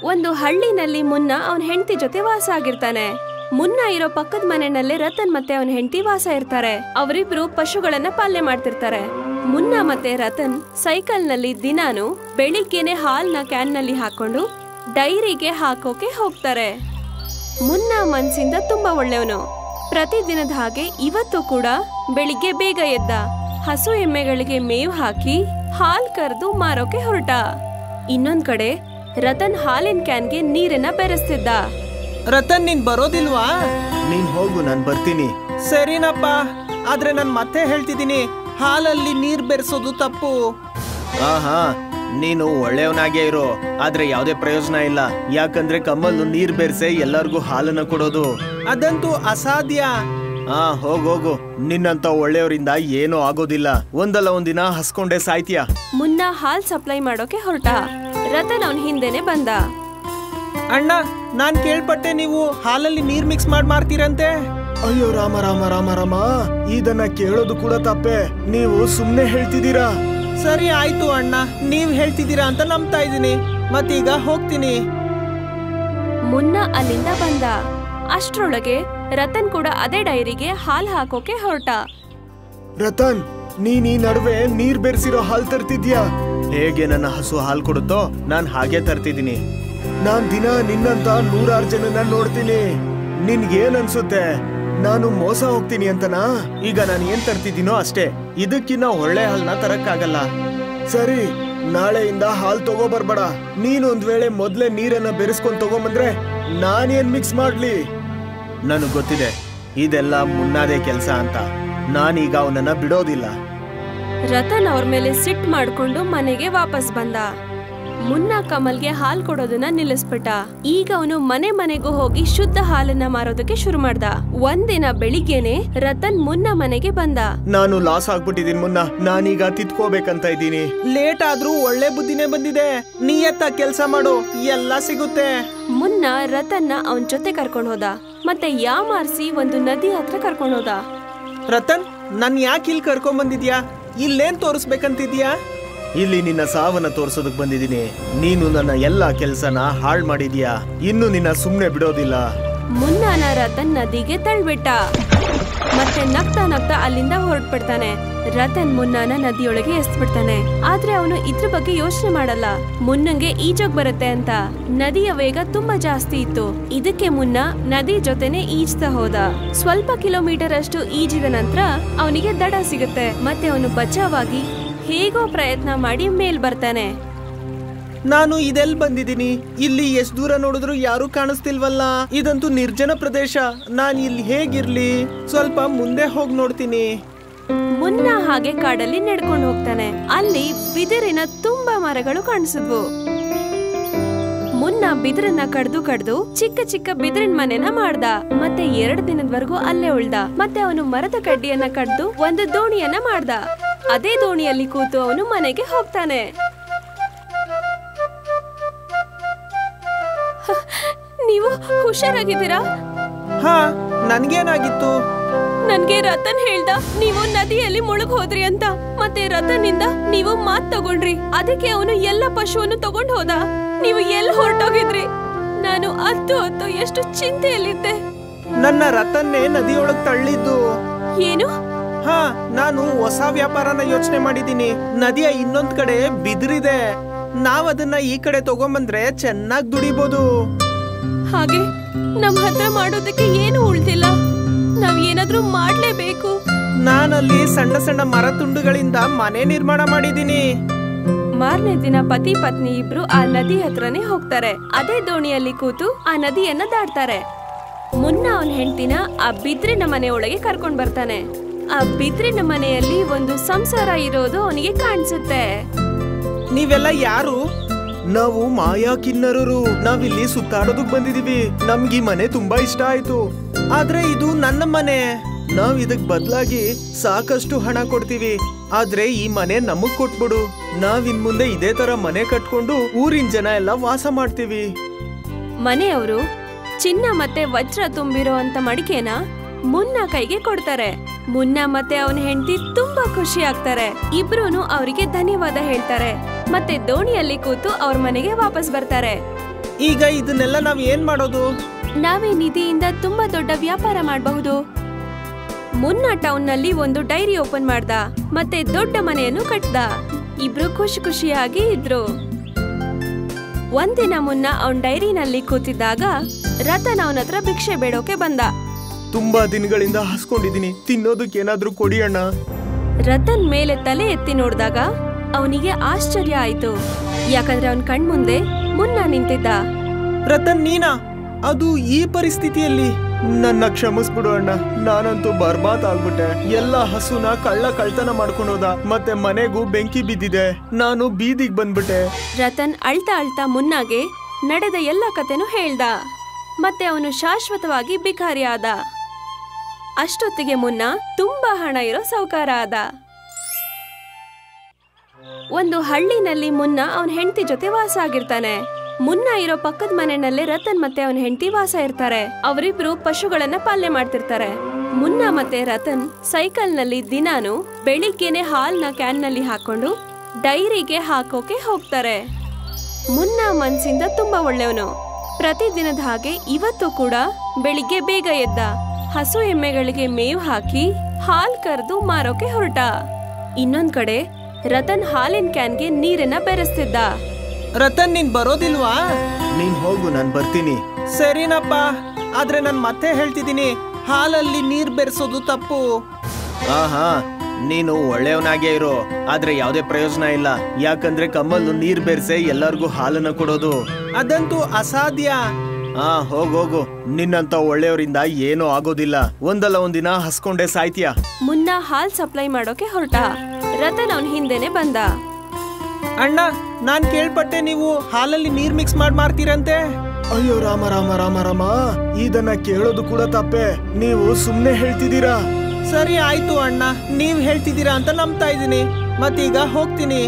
ಒಂದು ಹಳ್ಳಿನಲ್ಲಿ ಮುನ್ನ ಅವನ್ ಹೆಂಡತಿ ಜೊತೆ ವಾಸ ಆಗಿರ್ತಾನೆ ಮುನ್ನ ಇರೋ ಪಕ್ಕದ ಮನೆಯಲ್ಲಿ ರತನ್ ಮತ್ತೆ ಅವನ ಹೆಂಡತಿ ವಾಸ ಇರ್ತಾರೆ ಅವರಿಬ್ರು ಪಶುಗಳನ್ನ ಪಾಲನೆ ಮಾಡ್ತಿರ್ತಾರೆ ಮುನ್ನ ಮತ್ತೆ ರತನ್ ಸೈಕಲ್ ನಲ್ಲಿ ದಿನಾನು ಬೆಳಿಗ್ಗೆನೆ ಹಾಲ್ನ ಕ್ಯಾನ್ ನಲ್ಲಿ ಹಾಕೊಂಡು ಡೈರಿಗೆ ಹಾಕೋಕೆ ಹೋಗ್ತಾರೆ ಮುನ್ನ ಮನ್ಸಿಂದ ತುಂಬಾ ಒಳ್ಳೆಯವನು ಪ್ರತಿದಿನದ ಹಾಗೆ ಇವತ್ತು ಕೂಡ ಬೆಳಿಗ್ಗೆ ಬೇಗ ಎದ್ದ ಹಸು ಎಮ್ಮೆಗಳಿಗೆ ಮೇವ್ ಹಾಕಿ ಹಾಲ್ ಕರೆದು ಮಾರೋಕೆ ಹೊರಟ ಇನ್ನೊಂದ್ ಕಡೆ ರತನ್ ಹಾಲಿನ ಕ್ಯಾನ್ಗೆ ನೀರನ್ನ ಬೆರೆಸ್ತಿದ್ದ ರತನ್ ನೀನ್ ಬರೋದಿಲ್ವಾ ನೀನ್ ಹೋಗು ನಾನ್ ಬರ್ತೀನಿ ಸರಿನಪ್ಪ ಆದ್ರೆ ನಾನ್ ಮತ್ತೆ ಹೇಳ್ತಿದ್ದೀನಿ ಹಾಲಲ್ಲಿ ನೀರ್ ಬೆರೆಸೋದು ತಪ್ಪು ಹಾ ಹಾ ನೀನು ಒಳ್ಳೆಯವನಾಗೇ ಇರು ಆದ್ರೆ ಯಾವ್ದೇ ಪ್ರಯೋಜನ ಇಲ್ಲ ಯಾಕಂದ್ರೆ ಕಮ್ಮಲ್ಲು ನೀರ್ ಬೆರೆಸೆ ಎಲ್ಲರಿಗೂ ಹಾಲನ್ನ ಕೊಡೋದು ಅದಂತೂ ಅಸಾಧ್ಯ ಹಾ ಹೋಗ್ ಹೋಗು ನಿನ್ನಂತ ಒಳ್ಳೆಯವರಿಂದ ಏನೂ ಆಗೋದಿಲ್ಲ ಒಂದಲ್ಲ ಒಂದಿನ ಹಸ್ಕೊಂಡೇ ಸಾಯ್ತೀಯ ಮುನ್ನ ಹಾಲ್ ಸಪ್ಲೈ ಮಾಡೋಕೆ ಹೊರಟ ರತನ್ ಅವನ್ ಹಿಂದೆನೆ ಬಂದ ಅಣ್ಣ ನಾನ್ ಕೇಳ್ಪಟ್ಟೆ ನೀವು ಹಾಲಲ್ಲಿ ನೀರ್ ಮಿಕ್ಸ್ ಮಾಡಿ ಮಾರ್ತೀರಂತೆ ಅಯ್ಯೋ ರಾಮ ರಾಮ ರಾಮ ರಾಮ ಇದನ್ನ ಕೇಳೋದು ಕೂಡ ತಪ್ಪೆ ನೀವು ಸುಮ್ನೆ ಹೇಳ್ತಿದ್ದೀರಾ ಸರಿ ಆಯ್ತು ಅಣ್ಣ ನೀವ್ ಹೇಳ್ತಿದ್ದೀರಾ ಅಂತ ನಂಬ್ತಾ ಇದ್ದೀನಿ ಮತ್ತೀಗ ಹೋಗ್ತೀನಿ ಮುನ್ನ ಅಲ್ಲಿಂದ ಬಂದ ಅಷ್ಟ್ರೊಳಗೆ ರತನ್ ಕೂಡ ಅದೇ ಡೈರಿಗೆ ಹಾಲ್ ಹಾಕೋಕೆ ಹೊರಟ ರತನ್ ನೀನ್ ಈ ನಡುವೆ ನೀರ್ ಬೆರೆಸಿರೋ ಹಾಲ್ ತರ್ತಿದ್ಯಾ ಹೇಗೆ ನನ್ನ ಹಸು ಹಾಲ್ ಕೊಡುತ್ತೋ ನಾನ್ ಹಾಗೆ ತರ್ತಿದ್ದೀನಿ ನಾನ್ ದಿನ ನಿನ್ನಂತ ನೂರಾರು ಜನನ ನೋಡ್ತೀನಿ ನಿನ್ಗೇನ್ ಅನ್ಸುತ್ತೆ ನಾನು ಮೋಸ ಹೋಗ್ತೀನಿ ಅಂತನಾ ಈಗ ನಾನು ಏನ್ ತರ್ತಿದ್ದೀನೋ ಅಷ್ಟೇ ಇದಕ್ಕಿನ್ನ ಒಳ್ಳೆ ಹಾಲ್ನ ತರಕ್ಕಾಗಲ್ಲ ಸರಿ ನಾಳೆಯಿಂದ ಹಾಲ್ ತಗೋ ಬರ್ಬೇಡ ನೀನ್ ಒಂದ್ ವೇಳೆ ಮೊದ್ಲೇ ನೀರನ್ನ ಬೆರೆಸ್ಕೊಂಡ್ ತಗೊಂಬಂದ್ರೆ ನಾನೇನ್ ಮಿಕ್ಸ್ ಮಾಡ್ಲಿ ನನಗ್ ಗೊತ್ತಿದೆ ಇದೆಲ್ಲ ಮುನ್ನಾದೆ ಕೆಲ್ಸ ಅಂತ ನಾನೀಗ ಅವನನ್ನ ಬಿಡೋದಿಲ್ಲ ರತನ್ ಅವ್ರ ಮೇಲೆ ಸಿಟ್ ಮಾಡ್ಕೊಂಡು ಮನೆಗೆ ವಾಪಸ್ ಬಂದ ಮುನ್ನ ಕಮಲ್ಗೆ ಹಾಲ್ ಕೊಡೋದನ್ನ ನಿಲ್ಲಿಸ್ಬಿಟ್ಟ ಈಗ ಅವನು ಮನೆ ಮನೆಗೂ ಹೋಗಿ ಶುದ್ಧ ಹಾಲನ್ನ ಮಾರೋದಕ್ಕೆ ಶುರು ಮಾಡ್ದ ಒಂದಿನ ಬೆಳಿಗ್ಗೆನೆ ರತನ್ ಮುನ್ನ ಮನೆಗೆ ಬಂದ ನಾನು ಲಾಸ್ ಆಗ್ಬಿಟ್ಟಿದೀನಿ ಮುನ್ನ ನಾನೀಗ ತಿತ್ಕೋಬೇಕಂತ ಇದ್ದೀನಿ ಲೇಟ್ ಆದ್ರೂ ಒಳ್ಳೆ ಬುದ್ಧಿನೇ ಬಂದಿದೆ ನಿಯತ್ತ ಕೆಲ್ಸ ಮಾಡು ಎಲ್ಲ ಸಿಗುತ್ತೆ ಮುನ್ನ ರತನ್ನ ಅವನ್ ಜೊತೆ ಕರ್ಕೊಂಡ್ ಹೋದ ಮತ್ತೆ ಯಾಮಾರ್ಸಿ ಒಂದು ನದಿ ಹತ್ರ ಕರ್ಕೊಂಡ್ ಹೋದ ರತನ್ ನನ್ ಯಾಕೆ ಇಲ್ಲಿ ಕರ್ಕೊಂಡ್ ಬಂದಿದ್ಯಾ ಇಲ್ಲೇನ್ ತೋರಿಸ್ಬೇಕಂತಿದ್ಯಾ ಇಲ್ಲಿ ನಿನ್ನ ಸಾವನ್ನ ತೋರ್ಸೋದಕ್ ಬಂದಿದ್ದೀನಿ ನೀನು ನನ್ನ ಎಲ್ಲಾ ಕೆಲ್ಸನ ಹಾಳ್ ಮಾಡಿದ್ಯಾ ಇನ್ನು ನಿನ್ನ ಸುಮ್ನೆ ಬಿಡೋದಿಲ್ಲ ಮುನ್ನಾನ ರತನ್ ನದಿಗೆ ತಳ್ಬಿಟ್ಟ ಮತ್ತೆ ನಗ್ತಾ ನಗ್ತಾ ಅಲ್ಲಿಂದ ಹೊರಟ್ಬಿಡ್ತಾನೆ ರತನ್ ಮುನ್ನಾನ ನದಿಯೊಳಗೆ ಎಸ್ಬಿಡ್ತಾನೆ ಆದ್ರೆ ಅವನು ಇದ್ರ ಬಗ್ಗೆ ಯೋಚನೆ ಮಾಡಲ್ಲ ಮುನ್ನಂಗೆ ಈಜೋಗ್ ಬರುತ್ತೆ ಅಂತ ನದಿಯ ವೇಗ ತುಂಬಾ ಜಾಸ್ತಿ ಇತ್ತು ಇದಕ್ಕೆ ಮುನ್ನ ನದಿ ಜೊತೆನೆ ಈಜ್ತಾ ಹೋದ ಸ್ವಲ್ಪ ಕಿಲೋಮೀಟರ್ ಅಷ್ಟು ಈಜಿದ ನಂತರ ಅವನಿಗೆ ದಡ ಸಿಗುತ್ತೆ ಮತ್ತೆ ಅವನು ಬಚಾವಾಗಿ ಹೇಗೋ ಪ್ರಯತ್ನ ಮಾಡಿ ಮೇಲ್ ಬರ್ತಾನೆ ನಾನು ಇದೆಲ್ ಬಂದಿದ್ದೀನಿ ಇಲ್ಲಿ ಎಷ್ಟ್ ದೂರ ನೋಡಿದ್ರು ಯಾರು ಕಾಣಿಸ್ತಿಲ್ವಲ್ಲ ಇದಂತೂ ನಿರ್ಜನ ಪ್ರದೇಶ ನಾನ್ ಇಲ್ಲಿ ಹೇಗಿರ್ಲಿ ಸ್ವಲ್ಪ ಮುಂದೆ ಹೋಗಿ ನೋಡ್ತೀನಿ ಮುನ್ನ ಹಾಗೆ ಕಾಡಲ್ಲಿ ನಡ್ಕೊಂಡು ಹೋಗ್ತಾನೆ ಅಲ್ಲಿ ಬಿದಿರಿನ ತುಂಬಾ ಮರಗಳು ಕಾಣಿಸಿದ್ವು ಮುನ್ನ ಬಿದಿರನ್ನ ಕಡ್ದು ಕಡ್ದು ಚಿಕ್ಕ ಚಿಕ್ಕ ಬಿದಿರಿನ ಮನೆನ ಮಾಡ್ದ ಮತ್ತೆ ಎರಡ್ ದಿನದವರೆಗೂ ಅಲ್ಲೇ ಉಳ್ದ ಮತ್ತೆ ಅವನು ಮರದ ಕಡ್ಡಿಯನ್ನ ಕಡ್ದು ಒಂದು ದೋಣಿಯನ್ನ ಮಾಡ್ದ ಅದೇ ದೋಣಿಯಲ್ಲಿ ಕೂತು ಅವನು ಮನೆಗೆ ಹೋಗ್ತಾನೆ ಹ, ನೀವು ಹುಷಾರಾಗಿದ್ದೀರಾ ಹಾ ನನ್ಗೇನಾಗಿತ್ತು ನನ್ಗೆ ರತನ್ ಹೇಳ್ದ ನೀವು ನದಿಯಲ್ಲಿ ಮುಳುಗ್ ಹೋದ್ರಿ ಅಂತ ಮತ್ತೆ ರತನ್ನಿಂದ ನೀವು ಮಾತ್ ತಗೊಂಡ್ರಿ ಅದಕ್ಕೆ ಅವನು ಎಲ್ಲ ಪಶುವನ್ನು ತಗೊಂಡ್ ಹೋದ ನೀವು ಎಲ್ಲಿ ಹೊರಟೋಗಿದ್ರಿ ನಾನು ಹತ್ತು ಹೊತ್ತು ಎಷ್ಟು ಚಿಂತೆಯಲ್ಲಿದ್ದೆ ನನ್ನ ರತನ್ನೇ ನದಿಯೊಳಗ್ ತಳ್ಳಿದ್ದು ಏನು ಹಾ ನಾನು ಹೊಸ ವ್ಯಾಪಾರನ ಯೋಚನೆ ಮಾಡಿದ್ದೀನಿ ನದಿಯ ಇನ್ನೊಂದ್ ಕಡೆ ಬಿದಿರಿದೆ ನಾವ್ ಅದನ್ನ ಈ ಕಡೆ ತಗೊಂಬಂದ್ರೆ ಚೆನ್ನಾಗ್ ದುಡಿಬೋದು ಹಾಗೆ ನಮ್ ಹತ್ರ ಮಾಡೋದಕ್ಕೆ ಏನು ಉಳ್ದಿಲ್ಲ ನಾವ್ ಏನಾದ್ರೂ ಮಾಡ್ಲೇಬೇಕು ನಾನಲ್ಲಿ ಸಣ್ಣ ಸಣ್ಣ ಮರ ತುಂಡುಗಳಿಂದ ಮನೆ ನಿರ್ಮಾಣ ಮಾಡಿದ್ದೀನಿ ಮಾರನೇ ದಿನ ಪತಿ ಪತ್ನಿ ಇಬ್ರು ಆ ನದಿ ಹತ್ರನೇ ಹೋಗ್ತಾರೆ ಅದೇ ದೋಣಿಯಲ್ಲಿ ಕೂತು ಆ ನದಿಯನ್ನ ದಾಟ್ತಾರೆ ಮುನ್ನ ಅವನ್ ಹೆಂಡತಿನ ಆ ಬಿದ್ರಿನ ಮನೆ ಒಳಗೆ ಕರ್ಕೊಂಡ್ ಬರ್ತಾನೆ ಆ ಬಿದ್ರಿನ ಮನೆಯಲ್ಲಿ ಒಂದು ಸಂಸಾರ ಇರೋದು ಅವನಿಗೆ ಕಾಣಿಸುತ್ತೆ ನೀವೆಲ್ಲ ಯಾರು ನಾವು ಮಾಯಾ ಕಿನ್ನರರು ನಾವಿಲ್ಲಿ ಸುತ್ತಾಡೋದಕ್ ಬಂದಿದೀವಿ ನಮ್ಗೆ ಈ ಮನೆ ತುಂಬಾ ಇಷ್ಟ ಆಯ್ತು ಆದ್ರೆ ಇದು ನನ್ನ ಮನೆ ನಾವ್ ಇದಕ್ ಬದ್ಲಾಗಿ ಸಾಕಷ್ಟು ಹಣ ಕೊಡ್ತೀವಿ ಆದ್ರೆ ಈ ಮನೆ ನಮಗ್ ಕೊಟ್ಬಿಡು ನಾವ್ ಇನ್ ಮುಂದೆ ಇದೇ ತರ ಮನೆ ಕಟ್ಕೊಂಡು ಊರಿನ ಜನ ಎಲ್ಲ ವಾಸ ಮಾಡ್ತೀವಿ ಮನೆಯವರು ಚಿನ್ನ ಮತ್ತೆ ವಜ್ರ ತುಂಬಿರೋ ಅಂತ ಮಡಿಕೆನ ಮುನ್ನ ಕೈಗೆ ಕೊಡ್ತಾರೆ ಮುನ್ನ ಮತ್ತೆ ಅವನ ಹೆಂಡತಿ ತುಂಬಾ ಖುಷಿ ಆಗ್ತಾರೆ ಇಬ್ರೂನು ಅವರಿಗೆ ಧನ್ಯವಾದ ಹೇಳ್ತಾರೆ ಮತ್ತೆ ದೋಣಿಯಲ್ಲಿ ಕೂತು ಅವ್ರ ಮನೆಗೆ ವಾಪಸ್ ಬರ್ತಾರೆ ಈಗ ಇದನ್ನೆಲ್ಲ ನಾವ್ ಏನ್ ಮಾಡೋದು ನಾವೇ ನಿಧಿಯಿಂದ ತುಂಬಾ ದೊಡ್ಡ ವ್ಯಾಪಾರ ಮಾಡಬಹುದು ಮುನ್ನ ಟೌನ್ ನಲ್ಲಿ ಒಂದು ಡೈರಿ ಓಪನ್ ಮಾಡ್ದ ಮತ್ತೆ ದೊಡ್ಡ ಮನೆಯನ್ನು ಕಟ್ದ ಇಬ್ರು ಖುಷಿ ಖುಷಿಯಾಗಿ ಇದ್ರು ಒಂದಿನ ಮುನ್ನ ಅವನ್ ಡೈರಿನಲ್ಲಿ ಕೂತಿದ್ದಾಗ ರತನ್ ಅವನ ಹತ್ರ ಭಿಕ್ಷೆ ಬೇಡೋಕೆ ಬಂದ ತುಂಬಾ ದಿನಗಳಿಂದ ಹಸ್ಕೊಂಡಿದೀನಿ ತಿನ್ನೋದಕ್ಕೆ ಏನಾದ್ರೂ ಕೊಡಿ ಅಣ್ಣ ರತನ್ ಮೇಲೆ ತಲೆ ಎತ್ತಿ ನೋಡಿದಾಗ ಅವನಿಗೆ ಆಶ್ಚರ್ಯ ಆಯ್ತು ಯಾಕಂದ್ರೆ ಅವನ್ ಕಣ್ಮುಂದೆ ಮುನ್ನ ನಿಂತಿದ್ದ ರತನ್ ನೀನಾ ಅದು ಈ ಪರಿಸ್ಥಿತಿಯಲ್ಲಿ ನನ್ನ ಕ್ಷಮಿಸ್ಬಿಡು ಅಣ್ಣ ನಾನಂತೂ ಬರ್ಬಾದ್ ಆಗ್ಬಿಟ್ಟೆ ಎಲ್ಲ ಹಸುನ ಕಳ್ಳ ಕಳ್ತನ ಮಾಡ್ಕೊಂಡು ಹೋದ ಮತ್ತೆ ಮನೆಗೂ ಬೆಂಕಿ ಬಿದ್ದಿದೆ ನಾನು ಬೀದಿಗ್ ಬಂದ್ಬಿಟ್ಟೆ ರತನ್ ಅಳ್ತಾ ಅಳ್ತಾ ಮುನ್ನಾಗೆ ನಡೆದ ಎಲ್ಲ ಕತೆನೂ ಹೇಳ್ದ ಮತ್ತೆ ಅವನು ಶಾಶ್ವತವಾಗಿ ಬಿಕಾರಿ ಆದ ಅಷ್ಟೊತ್ತಿಗೆ ಮುನ್ನ ತುಂಬಾ ಹಣ ಇರೋ ಸೌಕಾರ ಆದ ಒಂದು ಹಳ್ಳಿನಲ್ಲಿ ಮುನ್ನ ಅವನ ಹೆಂಡತಿ ಜೊತೆ ವಾಸ ಆಗಿರ್ತಾನೆ ಮುನ್ನ ಇರೋ ಪಕ್ಕದ ಮನೆಯಲ್ಲೇ ರತನ್ ಮತ್ತೆ ಅವನ ಹೆಂಡತಿ ವಾಸ ಇರ್ತಾರೆ ಅವರಿಬ್ರು ಪಶುಗಳನ್ನ ಪಾಲನೆ ಮಾಡ್ತಿರ್ತಾರೆ ಮುನ್ನ ಮತ್ತೆ ರತನ್ ಸೈಕಲ್ ನಲ್ಲಿ ದಿನಾನು ಬೆಳಿಗ್ಗೆನೆ ಹಾಲ್ನ ಕ್ಯಾನ್ ನಲ್ಲಿ ಹಾಕೊಂಡು ಡೈರಿಗೆ ಹಾಕೋಕೆ ಹೋಗ್ತಾರೆ ಮುನ್ನ ಮನ್ಸಿಂದ ತುಂಬಾ ಒಳ್ಳೆಯವನು ಪ್ರತಿದಿನದ ಹಾಗೆ ಇವತ್ತು ಕೂಡ ಬೆಳಿಗ್ಗೆ ಬೇಗ ಎದ್ದ ಹಸು ಎಮ್ಮೆಗಳಿಗೆ ಮೇವ್ ಹಾಕಿ ಹಾಲ್ ಕರೆದು ಮಾರೋಕೆ ಹೊರಟ ಇನ್ನೊಂದ್ ಕಡೆ ರತನ್ ಹಾಲಿನ ಕ್ಯಾನ್ಗೆ ನೀರನ್ನ ಬೆರೆಸ್ತಿದ್ದ ರತನ್ ನೀನ್ ಬರೋದಿಲ್ವಾ ನೀನ್ ಹೋಗು ನಾನ್ ಬರ್ತೀನಿ ಸರಿನಪ್ಪ ಆದ್ರೆ ನಾನ್ ಮತ್ತೆ ಹೇಳ್ತಿದ್ದೀನಿ ಹಾಲಲ್ಲಿ ನೀರ್ ಬೆರೆಸೋದು ತಪ್ಪು ಆಹಾ ನೀನು ಒಳ್ಳೆಯವನಾಗೇ ಇರು ಆದ್ರೆ ಯಾವ್ದೇ ಪ್ರಯೋಜನ ಇಲ್ಲ ಯಾಕಂದ್ರೆ ಕಮ್ಮಲ್ಲು ನೀರ್ ಬೆರೆಸೆ ಎಲ್ಲರಿಗೂ ಹಾಲನ್ನ ಕೊಡೋದು ಅದಂತೂ ಅಸಾಧ್ಯ ಹಾ ಹೋಗ್ ಹೋಗು ನಿನ್ನಂತ ಒಳ್ಳೆಯವರಿಂದ ಏನೂ ಆಗೋದಿಲ್ಲ ಒಂದಲ್ಲ ಒಂದಿನ ಹಸ್ಕೊಂಡೆ ಸಾಯ್ತೀಯ ಮುನ್ನ ಹಾಲ್ ಸಪ್ಲೈ ಮಾಡೋಕೆ ಹೊರಟ ರತನ್ ಅವನ್ ಹಿಂದೆನೆ ಬಂದ ಅಣ್ಣ ನಾನ್ ಕೇಳ್ಪಟ್ಟೆ ನೀವು ಹಾಲಲ್ಲಿ ನೀರ್ ಮಿಕ್ಸ್ ಮಾಡಿ ಮಾರ್ತೀರಂತೆ ಅಯ್ಯೋ ರಾಮ ರಾಮ ರಾಮ ರಾಮ ಇದನ್ನ ಕೇಳೋದು ಕೂಡ ತಪ್ಪೆ ನೀವು ಸುಮ್ನೆ ಹೇಳ್ತಿದ್ದೀರಾ ಸರಿ ಆಯ್ತು ಅಣ್ಣ ನೀವ್ ಹೇಳ್ತಿದ್ದೀರಾ ಅಂತ ನಂಬ್ತಾ ಇದೀನಿ ಮತ್ತೀಗ ಹೋಗ್ತೀನಿ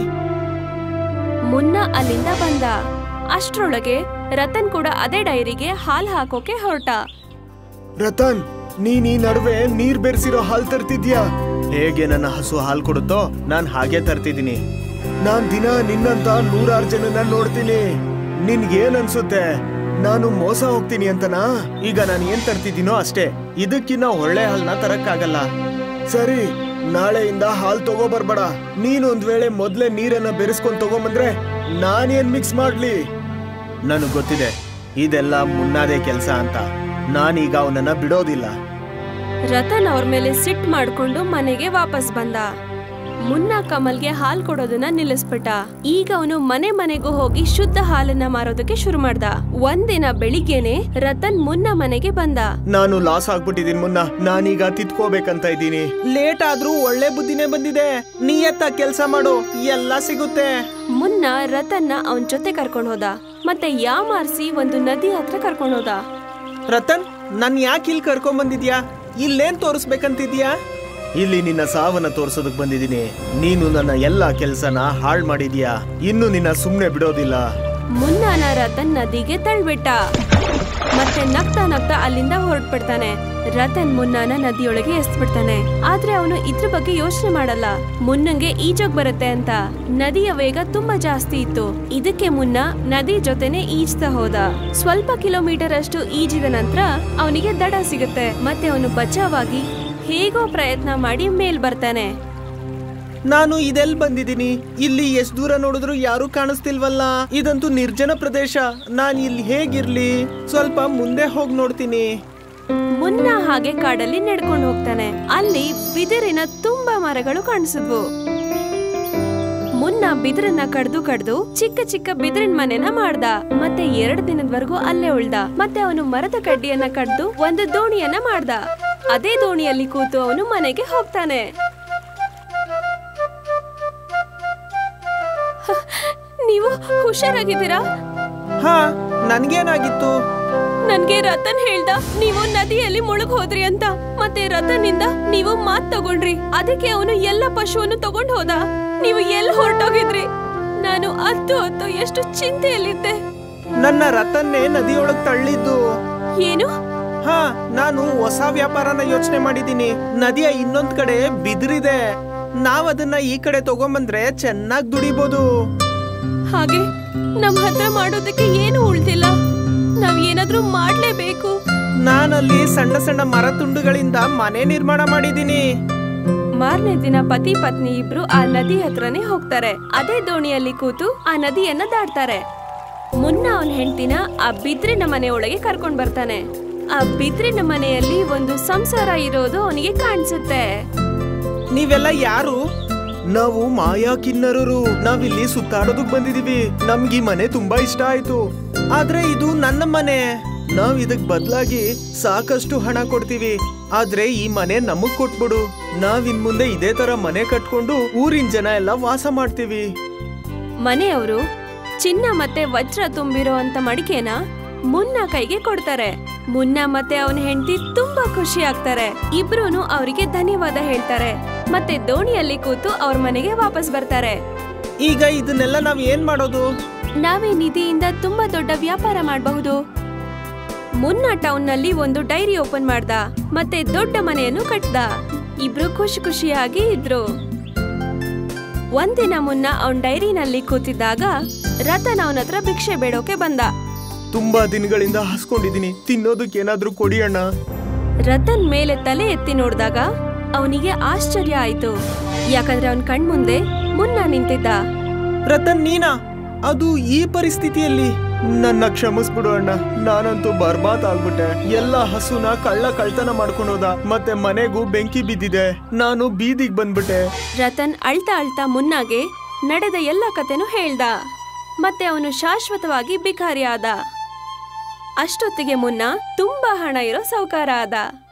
ಮುನ್ನ ಅಲ್ಲಿಂದ ಬಂದ ಅಷ್ಟ್ರೊಳಗೆ ರತನ್ ಕೂಡ ಅದೇ ಡೈರಿಗೆ ಹಾಲ್ ಹಾಕೋಕೆ ಹೊರಟ ರತನ್ ನೀನ್ ಈ ನಡುವೆ ನೀರ್ ಬೆರೆಸಿರೋ ಹಾಲ್ ತರ್ತಿದ್ಯಾ ಹೇಗೆ ನನ್ನ ಹಸು ಹಾಲ್ ಕೊಡುತ್ತೋ ನಾನ್ ಹಾಗೆ ತರ್ತಿದ್ದೀನಿ ನಾನ್ ದಿನ ನಿನ್ನಂತ ನೂರಾರು ಜನನ ನೋಡ್ತೀನಿ ನಿನ್ಗೇನ್ ಅನ್ಸುತ್ತೆ ನಾನು ಮೋಸ ಹೋಗ್ತೀನಿ ಅಂತನಾ ಈಗ ನಾನು ಏನ್ ತರ್ತಿದ್ದೀನೋ ಅಷ್ಟೇ ಇದಕ್ಕಿನ್ನ ಒಳ್ಳೆ ಹಾಲ್ನ ತರಕ್ಕಾಗಲ್ಲ ಸರಿ ನಾಳೆಯಿಂದ ಹಾಲ್ ತಗೋ ಬರ್ಬೇಡ ನೀನ್ ಒಂದ್ ವೇಳೆ ಮೊದ್ಲೇ ನೀರನ್ನ ಬೆರೆಸ್ಕೊಂಡ್ ತಗೊಂಬಂದ್ರೆ ನಾನೇನ್ ಮಿಕ್ಸ್ ಮಾಡ್ಲಿ ನನಗ್ ಗೊತ್ತಿದೆ ಇದೆಲ್ಲ ಮುನ್ನಾದೆ ಕೆಲ್ಸ ಅಂತ ನಾನೀಗ ಅವನನ್ನ ಬಿಡೋದಿಲ್ಲ ರತನ್ ಅವ್ರ ಮೇಲೆ ಸಿಟ್ ಮಾಡ್ಕೊಂಡು ಮನೆಗೆ ವಾಪಸ್ ಬಂದ ಮುನ್ನ ಕಮಲ್ಗೆ ಹಾಲ್ ಕೊಡೋದನ್ನ ನಿಲ್ಲಿಸ್ಬಿಟ್ಟ ಈಗ ಅವನು ಮನೆ ಮನೆಗೂ ಹೋಗಿ ಶುದ್ಧ ಹಾಲನ್ನ ಮಾರೋದಕ್ಕೆ ಶುರು ಮಾಡ್ದ ಒಂದಿನ ಬೆಳಿಗ್ಗೆನೆ ರತನ್ ಮುನ್ನ ಮನೆಗೆ ಬಂದ ನಾನು ಲಾಸ್ ಆಗ್ಬಿಟ್ಟಿದೀನಿ ಮುನ್ನ ನಾನೀಗ ತಿತ್ಕೋಬೇಕಂತ ಇದ್ದೀನಿ ಲೇಟ್ ಆದ್ರೂ ಒಳ್ಳೆ ಬುದ್ಧಿನೇ ಬಂದಿದೆ ನಿಯತ್ತ ಕೆಲ್ಸ ಮಾಡು ಎಲ್ಲ ಸಿಗುತ್ತೆ ಮುನ್ನ ರತನ್ನ ಅವನ್ ಜೊತೆ ಕರ್ಕೊಂಡ್ ಹೋದ ಮತ್ತೆ ಯಾಮಾರ್ಸಿ ಒಂದು ನದಿ ಹತ್ರ ಕರ್ಕೊಂಡ್ ಹೋದ ರತನ್ ನನ್ ಯಾಕೆ ಇಲ್ಲಿ ಕರ್ಕೊಂಡ್ ಬಂದಿದ್ಯಾ ಇಲ್ಲೇನ್ ತೋರಿಸ್ಬೇಕಂತಿದ್ಯಾ ಇಲ್ಲಿ ನಿನ್ನ ಸಾವನ್ನ ತೋರ್ಸೋದಕ್ ಬಂದಿದ್ದೀನಿ ನೀನು ನನ್ನ ಎಲ್ಲಾ ಕೆಲ್ಸನ ಹಾಳ್ ಮಾಡಿದ್ಯಾ ಇನ್ನು ನಿನ್ನ ಸುಮ್ನೆ ಬಿಡೋದಿಲ್ಲ ಮುನ್ನಾನ ರತನ್ ನದಿಗೆ ತಳ್ಬಿಟ್ಟ ಮತ್ತೆ ನಗ್ತಾ ನಗ್ತಾ ಅಲ್ಲಿಂದ ಹೊರಟ್ಬಿಡ್ತಾನೆ ರತನ್ ಮುನ್ನಾನ ನದಿಯೊಳಗೆ ಎಸ್ಬಿಡ್ತಾನೆ ಆದ್ರೆ ಅವನು ಇದ್ರ ಬಗ್ಗೆ ಯೋಚನೆ ಮಾಡಲ್ಲ ಮುನ್ನಂಗೆ ಈಜೋಗ್ ಬರುತ್ತೆ ಅಂತ ನದಿಯ ವೇಗ ತುಂಬಾ ಜಾಸ್ತಿ ಇತ್ತು ಇದಕ್ಕೆ ಮುನ್ನ ನದಿ ಜೊತೆನೆ ಈಜ್ತಾ ಹೋದ ಸ್ವಲ್ಪ ಕಿಲೋಮೀಟರ್ ಅಷ್ಟು ಈಜಿದ ನಂತರ ಅವನಿಗೆ ದಡ ಸಿಗುತ್ತೆ ಮತ್ತೆ ಅವನು ಬಚಾವಾಗಿ ಹೇಗೋ ಪ್ರಯತ್ನ ಮಾಡಿ ಮೇಲ್ ಬರ್ತಾನೆ ನಾನು ಇದೆಲ್ ಬಂದಿದ್ದೀನಿ ಇಲ್ಲಿ ಎಷ್ಟ್ ದೂರ ನೋಡಿದ್ರು ಯಾರು ಕಾಣಿಸ್ತಿಲ್ವಲ್ಲ ಇದಂತೂ ನಿರ್ಜನ ಪ್ರದೇಶ ನಾನ್ ಇಲ್ಲಿ ಹೇಗಿರ್ಲಿ ಸ್ವಲ್ಪ ಮುಂದೆ ಹೋಗಿ ನೋಡ್ತೀನಿ ಮುನ್ನ ಹಾಗೆ ಕಾಡಲ್ಲಿ ನಡ್ಕೊಂಡು ಹೋಗ್ತಾನೆ ಅಲ್ಲಿ ಬಿದಿರಿನ ತುಂಬಾ ಮರಗಳು ಕಾಣಿಸಿದ್ವು ಮುನ್ನ ಬಿದಿರನ್ನ ಕಡ್ದು ಕಡ್ದು ಚಿಕ್ಕ ಚಿಕ್ಕ ಬಿದಿರಿನ ಮನೆನ ಮಾಡ್ದ ಮತ್ತೆ ಎರಡ್ ದಿನದವರೆಗೂ ಅಲ್ಲೇ ಉಳ್ದ ಮತ್ತೆ ಅವನು ಮರದ ಕಡ್ಡಿಯನ್ನ ಕಡ್ದು ಒಂದು ದೋಣಿಯನ್ನ ಮಾಡ್ದ ಅದೇ ದೋಣಿಯಲ್ಲಿ ಕೂತು ಅವನು ಮನೆಗೆ ಹೋಗ್ತಾನೆ ಹ, ನೀವು ಹುಷಾರಾಗಿದ್ದೀರಾ ಹಾ ನನ್ಗೇನಾಗಿತ್ತು ನನ್ಗೆ ರತನ್ ಹೇಳ್ದ ನೀವು ನದಿಯಲ್ಲಿ ಮುಳುಗ್ ಹೋದ್ರಿ ಅಂತ ಮತ್ತೆ ರತನಿಂದ ನೀವು ಮಾತ್ ತಗೊಂಡ್ರಿ ಅದಕ್ಕೆ ಅವನು ಎಲ್ಲ ಪಶುವನ್ನು ತಗೊಂಡ್ ಹೋದ ನೀವು ಎಲ್ಲಿ ಹೊರಟೋಗಿದ್ರಿ ನಾನು ಹತ್ತು ಹೊತ್ತು ಎಷ್ಟು ಚಿಂತೆಯಲ್ಲಿದ್ದೆ ನನ್ನ ರತನ್ನೇ ನದಿಯೊಳಗ್ ತಳ್ಳಿದ್ದು ಏನು ಹಾ ನಾನು ಹೊಸ ವ್ಯಾಪಾರನ ಯೋಚನೆ ಮಾಡಿದ್ದೀನಿ ನದಿಯ ಇನ್ನೊಂದ್ ಕಡೆ ಬಿದಿರಿದೆ ನಾವ್ ಅದನ್ನ ಈ ಕಡೆ ತಗೊಂಬಂದ್ರೆ ಚೆನ್ನಾಗ್ ದುಡಿಬೋದು ಹಾಗೆ ನಮ್ ಹತ್ರ ಮಾಡೋದಕ್ಕೆ ಏನು ಉಳ್ದಿಲ್ಲ ನಾವ್ ಏನಾದ್ರೂ ಮಾಡ್ಲೇಬೇಕು ನಾನಲ್ಲಿ ಸಣ್ಣ ಸಣ್ಣ ಮರ ತುಂಡುಗಳಿಂದ ಮನೆ ನಿರ್ಮಾಣ ಮಾಡಿದ್ದೀನಿ ಮಾರನೇ ದಿನ ಪತಿ ಪತ್ನಿ ಇಬ್ರು ಆ ನದಿ ಹತ್ರನೇ ಹೋಗ್ತಾರೆ ಅದೇ ದೋಣಿಯಲ್ಲಿ ಕೂತು ಆ ನದಿಯನ್ನ ದಾಟ್ತಾರೆ ಮುನ್ನ ಅವನ್ ಹೆಂಡತಿನ ಆ ಬಿದ್ರಿನ ಮನೆ ಒಳಗೆ ಕರ್ಕೊಂಡ್ ಬರ್ತಾನೆ ಆ ಬಿದ್ರಿನ ಮನೆಯಲ್ಲಿ ಒಂದು ಸಂಸಾರ ಇರೋದು ಅವನಿಗೆ ಕಾಣಿಸುತ್ತೆ ನೀವೆಲ್ಲ ಯಾರು ನಾವು ಮಾಯಾ ಕಿನ್ನರರು ನಾವಿಲ್ಲಿ ಸುತ್ತಾಡೋದಕ್ ಬಂದಿದೀವಿ ನಮ್ಗೆ ಈ ಮನೆ ತುಂಬಾ ಇಷ್ಟ ಆಯ್ತು ಆದ್ರೆ ಇದು ನನ್ನ ಮನೆ ನಾವ್ ಇದಕ್ ಬದ್ಲಾಗಿ ಸಾಕಷ್ಟು ಹಣ ಕೊಡ್ತೀವಿ ಆದ್ರೆ ಈ ಮನೆ ನಮಗ್ ಕೊಟ್ಬಿಡು ನಾವ್ ಇನ್ ಮುಂದೆ ಇದೇ ತರ ಮನೆ ಕಟ್ಕೊಂಡು ಊರಿನ ಜನ ಎಲ್ಲ ವಾಸ ಮಾಡ್ತೀವಿ ಮನೆಯವರು ಚಿನ್ನ ಮತ್ತೆ ವಜ್ರ ತುಂಬಿರೋ ಅಂತ ಮಡಿಕೆನ ಮುನ್ನ ಕೈಗೆ ಕೊಡ್ತಾರೆ ಮುನ್ನ ಮತ್ತೆ ಅವನ ಹೆಂಡತಿ ತುಂಬಾ ಖುಷಿ ಆಗ್ತಾರೆ ಇಬ್ರೂನು ಅವರಿಗೆ ಧನ್ಯವಾದ ಹೇಳ್ತಾರೆ ಮತ್ತೆ ದೋಣಿಯಲ್ಲಿ ಕೂತು ಅವ್ರ ಮನೆಗೆ ವಾಪಸ್ ಬರ್ತಾರೆ ಈಗ ಇದನ್ನೆಲ್ಲ ನಾವ್ ಏನ್ ಮಾಡೋದು ನಾವೇ ನಿಧಿಯಿಂದ ತುಂಬಾ ದೊಡ್ಡ ವ್ಯಾಪಾರ ಮಾಡಬಹುದು ಮುನ್ನ ಟೌನ್ ನಲ್ಲಿ ಒಂದು ಡೈರಿ ಓಪನ್ ಮಾಡ್ದ ಮತ್ತೆ ದೊಡ್ಡ ಮನೆಯನ್ನು ಕಟ್ದ ಇಬ್ರು ಖುಷಿ ಖುಷಿಯಾಗಿ ಇದ್ರು ಒಂದಿನ ಮುನ್ನ ಅವನ್ ಡೈರಿನಲ್ಲಿ ಕೂತಿದ್ದಾಗ ರತನ್ ಅವನ ಹತ್ರ ಭಿಕ್ಷೆ ಬೇಡೋಕೆ ಬಂದ ತುಂಬಾ ದಿನಗಳಿಂದ ಹಸ್ಕೊಂಡಿದೀನಿ ತಿನ್ನೋದಕ್ಕೆ ಏನಾದ್ರೂ ಕೊಡಿ ಅಣ್ಣ ರತನ್ ಮೇಲೆ ತಲೆ ಎತ್ತಿ ನೋಡಿದಾಗ ಅವನಿಗೆ ಆಶ್ಚರ್ಯ ಆಯ್ತು ಯಾಕಂದ್ರೆ ಅವನ್ ಕಣ್ಮುಂದೆ ಮುನ್ನ ನಿಂತಿದ್ದ ರತನ್ ನೀನಾ ಅದು ಈ ಪರಿಸ್ಥಿತಿಯಲ್ಲಿ ನನ್ನ ಕ್ಷಮಿಸ್ಬಿಡು ಅಣ್ಣ ನಾನಂತೂ ಬರ್ಬಾದ್ ಆಗ್ಬಿಟ್ಟೆ ಎಲ್ಲ ಹಸುನ ಕಳ್ಳ ಕಳ್ತನ ಮಾಡ್ಕೊಂಡು ಹೋದ ಮತ್ತೆ ಮನೆಗೂ ಬೆಂಕಿ ಬಿದ್ದಿದೆ ನಾನು ಬೀದಿಗ್ ಬಂದ್ಬಿಟ್ಟೆ ರತನ್ ಅಳ್ತಾ ಅಳ್ತಾ ಮುನ್ನಾಗೆ ನಡೆದ ಎಲ್ಲ ಕತೆನೂ ಹೇಳ್ದ ಮತ್ತೆ ಅವನು ಶಾಶ್ವತವಾಗಿ ಬಿಕಾರಿ ಆದ ಅಷ್ಟೊತ್ತಿಗೆ ಮುನ್ನ ತುಂಬಾ ಹಣ ಇರೋ ಸೌಕಾರ ಆದ